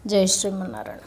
జై శ్రీమన్నారాయణ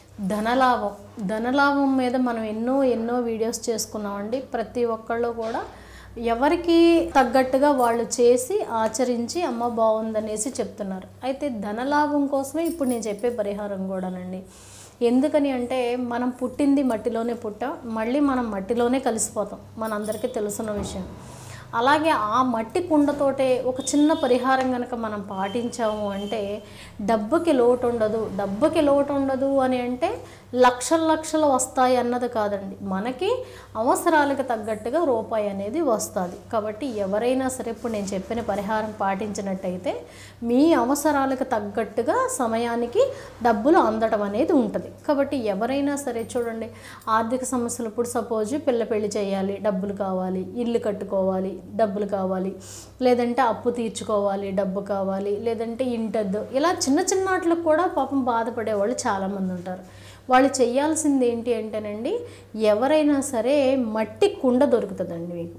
ధనలాభం ధనలాభం మీద మనం ఎన్నో ఎన్నో వీడియోస్ చేసుకున్నామండి ప్రతి ఒక్కళ్ళు కూడా ఎవరికి తగ్గట్టుగా వాళ్ళు చేసి ఆచరించి అమ్మ బాగుందనేసి చెప్తున్నారు అయితే ధనలాభం కోసమే ఇప్పుడు నేను చెప్పే పరిహారం కూడానండి ఎందుకని అంటే మనం పుట్టింది మట్టిలోనే పుట్టాం మళ్ళీ మనం మట్టిలోనే కలిసిపోతాం మనందరికీ తెలుసున్న విషయం అలాగే ఆ మట్టి కుండతోటే ఒక చిన్న పరిహారం కనుక మనం పాటించాము అంటే డబ్బుకి లోటు ఉండదు డబ్బుకి లోటు ఉండదు అని అంటే లక్షల లక్షలు వస్తాయి అన్నది కాదండి మనకి అవసరాలకు తగ్గట్టుగా రూపాయి అనేది వస్తుంది కాబట్టి ఎవరైనా సరే ఇప్పుడు నేను చెప్పిన పరిహారం పాటించినట్టయితే మీ అవసరాలకు తగ్గట్టుగా సమయానికి డబ్బులు అందడం అనేది ఉంటుంది కాబట్టి ఎవరైనా సరే చూడండి ఆర్థిక సమస్యలు ఇప్పుడు సపోజ్ పిల్ల పెళ్లి చేయాలి డబ్బులు కావాలి ఇల్లు కట్టుకోవాలి డబ్బులు కావాలి లేదంటే అప్పు తీర్చుకోవాలి డబ్బు కావాలి లేదంటే ఇంటద్దు ఇలా చిన్న చిన్న వాటికి కూడా పాపం బాధపడే వాళ్ళు చాలామంది ఉంటారు వాళ్ళు చేయాల్సింది ఏంటి అంటేనండి ఎవరైనా సరే మట్టి కుండ దొరుకుతుందండి మీకు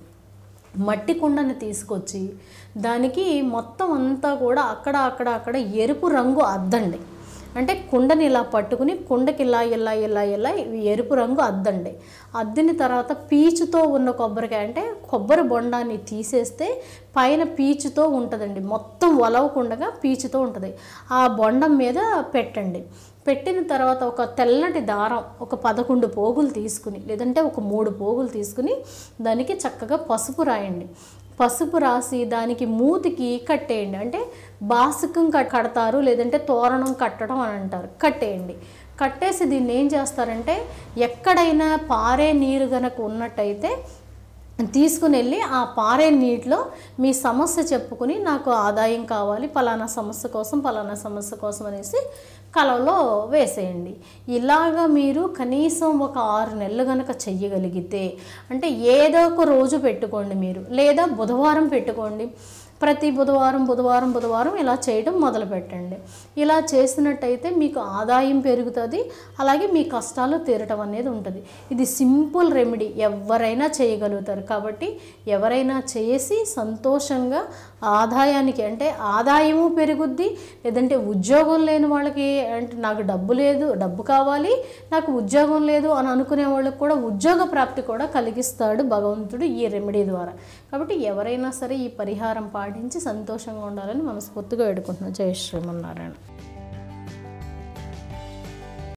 మట్టి కుండని తీసుకొచ్చి దానికి మొత్తం అంతా కూడా అక్కడ అక్కడ అక్కడ ఎరుపు రంగు అద్దండి అంటే కుండని ఇలా పట్టుకుని కుండకి ఇలా ఇలా ఇలా ఇలా ఇవి ఎరుపు రంగు అద్దండి అద్దిన తర్వాత పీచుతో ఉన్న కొబ్బరికాయ అంటే కొబ్బరి బొండాన్ని తీసేస్తే పైన పీచుతో ఉంటుందండి మొత్తం ఒలవకుండగా పీచుతో ఉంటుంది ఆ బొండం మీద పెట్టండి పెట్టిన తర్వాత ఒక తెల్లటి దారం ఒక పదకొండు పోగులు తీసుకుని లేదంటే ఒక మూడు పోగులు తీసుకుని దానికి చక్కగా పసుపు రాయండి పసుపు రాసి దానికి మూతికి కట్టేయండి అంటే బాసుకం కట్- కడతారు లేదంటే తోరణం కట్టడం అని అంటారు కట్టేయండి కట్టేసి దీన్ని ఏం చేస్తారంటే ఎక్కడైనా పారే నీరు గనక ఉన్నట్టయితే తీసుకుని వెళ్ళి ఆ పారే నీటిలో మీ సమస్య చెప్పుకుని నాకు ఆదాయం కావాలి పలానా సమస్య కోసం పలానా సమస్య కోసం అనేసి కలవలో వేసేయండి ఇలాగా మీరు కనీసం ఒక ఆరు నెలలు కనుక చెయ్యగలిగితే అంటే ఏదో ఒక రోజు పెట్టుకోండి మీరు లేదా బుధవారం పెట్టుకోండి ప్రతి బుధవారం బుధవారం బుధవారం ఇలా చేయడం మొదలు పెట్టండి ఇలా చేసినట్టయితే మీకు ఆదాయం పెరుగుతుంది అలాగే మీ కష్టాలు తీరటం అనేది ఉంటుంది ఇది సింపుల్ రెమెడీ ఎవరైనా చేయగలుగుతారు కాబట్టి ఎవరైనా చేసి సంతోషంగా ఆదాయానికి అంటే ఆదాయము పెరుగుద్ది లేదంటే ఉద్యోగం లేని వాళ్ళకి అంటే నాకు డబ్బు లేదు డబ్బు కావాలి నాకు ఉద్యోగం లేదు అని అనుకునే వాళ్ళకి కూడా ఉద్యోగ ప్రాప్తి కూడా కలిగిస్తాడు భగవంతుడు ఈ రెమెడీ ద్వారా కాబట్టి ఎవరైనా సరే ఈ పరిహారం పాటించి సంతోషంగా ఉండాలని మనస్ఫూర్తిగా వేడుకుంటున్నాను జయ శ్రీమన్నారాయణ